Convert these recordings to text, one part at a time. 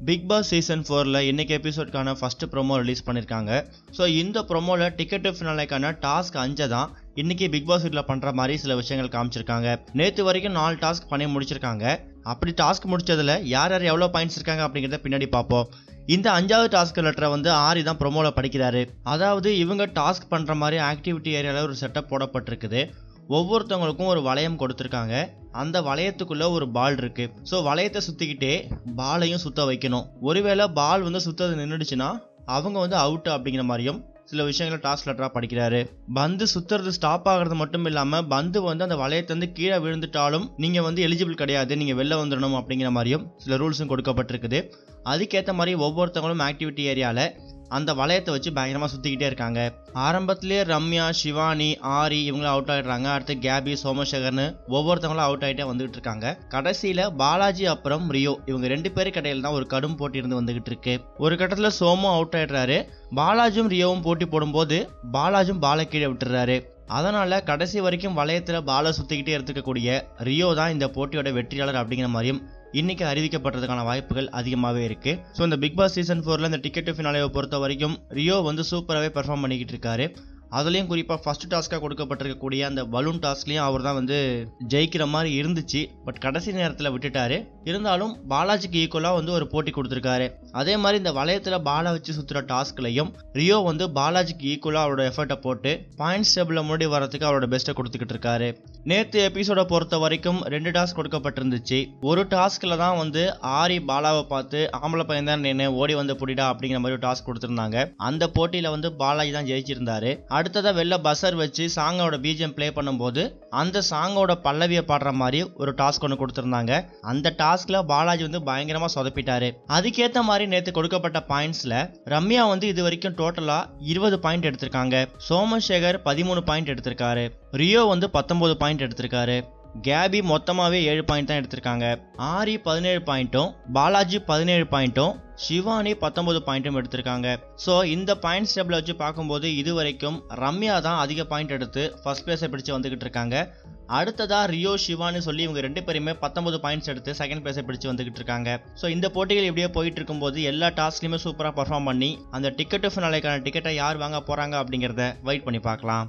big pass season ஃபோரில் இன்னைக்கு எபிசோட்கான ஃபர்ஸ்ட் ப்ரோமோ ரிலீஸ் பண்ணியிருக்காங்க ஸோ இந்த ப்ரோமோவில் டிக்கெட் ஃபினாலேக்கான டாஸ்க் அஞ்சை தான் இன்னைக்கு பிக் பாஸ் வீட்டில் பண்ணுற மாதிரி சில விஷயங்கள் காமிச்சிருக்காங்க நேற்று வரைக்கும் நாலு டாஸ்க் பண்ணி முடிச்சிருக்காங்க அப்படி டாஸ்க் முடிச்சதுல யார் யார் எவ்வளோ பாயிண்ட்ஸ் இருக்காங்க அப்படிங்கிறத பின்னாடி பார்ப்போம் இந்த அஞ்சாவது டாஸ்க் லெட்டரை வந்து ஆரி தான் ப்ரோமோவில் படிக்கிறாரு அதாவது இவங்க டாஸ்க் பண்ணுற மாதிரி ஆக்டிவிட்டி ஏரியாவில் ஒரு செட்டப் போடப்பட்டிருக்குது ஒவ்வொருத்தவங்களுக்கும் ஒரு வளையம் கொடுத்துருக்காங்க அந்த வளையத்துக்குள்ள ஒரு பால் இருக்கு ஸோ வளையத்தை சுத்திக்கிட்டே பாலையும் சுத்த வைக்கணும் ஒருவேளை பால் வந்து சுத்தது நின்றுடுச்சுன்னா அவங்க வந்து அவுட் அப்படிங்கிற மாதிரியும் சில விஷயங்களை டாஸ்க் லெட்டரா படிக்கிறாரு பந்து சுத்துறது ஸ்டாப் ஆகிறது மட்டும் இல்லாம பந்து வந்து அந்த வளையத்தை வந்து கீழே விழுந்துட்டாலும் நீங்க வந்து எலிஜிபிள் கிடையாது நீங்க வெளில வந்துடணும் அப்படிங்கிற மாதிரியும் சில ரூல்ஸும் கொடுக்கப்பட்டிருக்குது அதுக்கேற்ற மாதிரி ஒவ்வொருத்தவங்களும் ஆக்டிவிட்டி ஏரியால அந்த வளையத்தை வச்சு பயங்கரமாக சுற்றிக்கிட்டே இருக்காங்க ஆரம்பத்திலேயே ரம்யா சிவானி ஆரி இவங்களும் அவுட் ஆகிடுறாங்க அடுத்து கேபி சோமசேகர்னு ஒவ்வொருத்தவங்களும் அவுட் ஆகிட்டே வந்துகிட்டு இருக்காங்க கடைசியில் பாலாஜி அப்புறம் ரியோ இவங்க ரெண்டு பேருக்கு இடையில தான் ஒரு கடும் போட்டி இருந்து வந்துகிட்டு இருக்கு ஒரு கட்டத்தில் சோமு அவுட் ஆயிடுறாரு பாலாஜும் ரியோவும் போட்டி போடும்போது பாலாஜும் பாலை கீழே விட்டுறாரு அதனால கடைசி வரைக்கும் வளையத்துல பாலை சுத்திக்கிட்டே இருக்கக்கூடிய ரியோ தான் இந்த போட்டியோட வெற்றியாளர் அப்படிங்கிற மாதிரியும் இன்னைக்கு அறிவிக்கப்படுறதுக்கான வாய்ப்புகள் அதிகமாகவே இருக்கு ஸோ இந்த பிக் பாஸ் சீசன் ஃபோரில் இந்த டிக்கெட் ஃபினாலேவை பொறுத்த வரைக்கும் ரியோ வந்து சூப்பராகவே பெர்ஃபார்ம் பண்ணிக்கிட்டு இருக்காரு அதுலேயும் குறிப்பாக ஃபர்ஸ்ட் டாஸ்க்காக கொடுக்கப்பட்டிருக்கக்கூடிய அந்த பலூன் டாஸ்க்லேயும் அவர் தான் வந்து ஜெயிக்கிற மாதிரி இருந்துச்சு பட் கடைசி நேரத்தில் விட்டுட்டாரு இருந்தாலும் பாலாஜிக்கு ஈக்குவலாக வந்து ஒரு போட்டி கொடுத்துருக்காரு அதே மாதிரி இந்த வளையத்தில் பாலை வச்சு சுற்றுற டாஸ்க்லையும் ரியோ வந்து பாலாஜிக்கு ஈக்குவலாக அவரோட எஃபர்ட்டை போட்டு பாயிண்ட்ஸ் டேபிளில் முன்னாடி வரதுக்கு அவரோட பெஸ்ட்டை கொடுத்துக்கிட்டு இருக்காரு நேற்று எபிசோட பொறுத்த வரைக்கும் ரெண்டு டாஸ்க் கொடுக்கப்பட்டிருந்துச்சு ஒரு டாஸ்கில் தான் வந்து ஆரி பாலாவை பார்த்து ஆம்பளை பையன் தான் நின்று ஓடி வந்து புடிடா அப்படிங்கிற மாதிரி ஒரு டாஸ்க் கொடுத்துருந்தாங்க அந்த போட்டியில் வந்து பாலாஜி தான் ஜெயிச்சிருந்தாரு அடுத்ததாக வெளில பஸ்ஸர் வச்சு சாங்கோட பிஜிஎம் ப்ளே பண்ணும்போது அந்த சாங்கோட பல்லவியை பாடுற மாதிரி ஒரு டாஸ்க் ஒன்று கொடுத்துருந்தாங்க அந்த டாஸ்க்ல பாலாஜி வந்து பயங்கரமா சொதப்பிட்டாரு அதுக்கேற்ற மாதிரி நேற்று கொடுக்கப்பட்ட பாயிண்ட்ஸ்ல ரம்யா வந்து இது வரைக்கும் டோட்டலா இருபது பாயிண்ட் எடுத்திருக்காங்க சோமசேகர் பதிமூணு பாயிண்ட் எடுத்திருக்காரு ரியோ வந்து பத்தொன்பது பாயிண்ட் எடுத்திருக்காரு கேபி மொத்தமாகவே ஏழு பாயிண்ட் தான் எடுத்திருக்காங்க ஆரி பதினேழு பாயிண்ட்டும் பாலாஜி பதினேழு பாயிண்ட்டும் சிவானி பத்தொன்பது பாயிண்ட்டும் எடுத்திருக்காங்க ஸோ இந்த பாயிண்ட்ஸ் டேபிளை வச்சு பார்க்கும்போது இது வரைக்கும் ரம்யா தான் அதிக பாயிண்ட் எடுத்து ஃபர்ஸ்ட் பிளேஸை பிடிச்சு வந்துகிட்டு இருக்காங்க அடுத்ததா ரியோ சிவானி சொல்லி இவங்க ரெண்டு பேருமே பத்தொன்பது பாயிண்ட்ஸ் எடுத்து செகண்ட் பிளேஸை பிடிச்சு வந்துகிட்டு இருக்காங்க ஸோ இந்த போட்டிகள் இப்படியே போயிட்டு இருக்கும்போது எல்லா டாஸ்க்லையுமே சூப்பராக பர்ஃபார்ம் பண்ணி அந்த டிக்கெட்டு ஃபினாலேக்கான டிக்கெட்டை யார் வாங்க போறாங்க அப்படிங்கிறத வெயிட் பண்ணி பார்க்கலாம்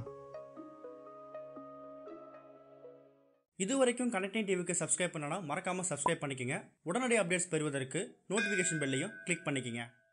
இதுவரைக்கும் கனெக்டிங் டிவிக்கு சப்ஸ்கிரைப் பண்ணனா மறக்காமல் சப்ஸ்கிரைப் பண்ணிக்கங்க உடனடி அப்டேட்ஸ் பெறுவதற்கு நோட்டிஃபிகேஷன் பெல்லையும் கிளிக் பண்ணிக்கங்க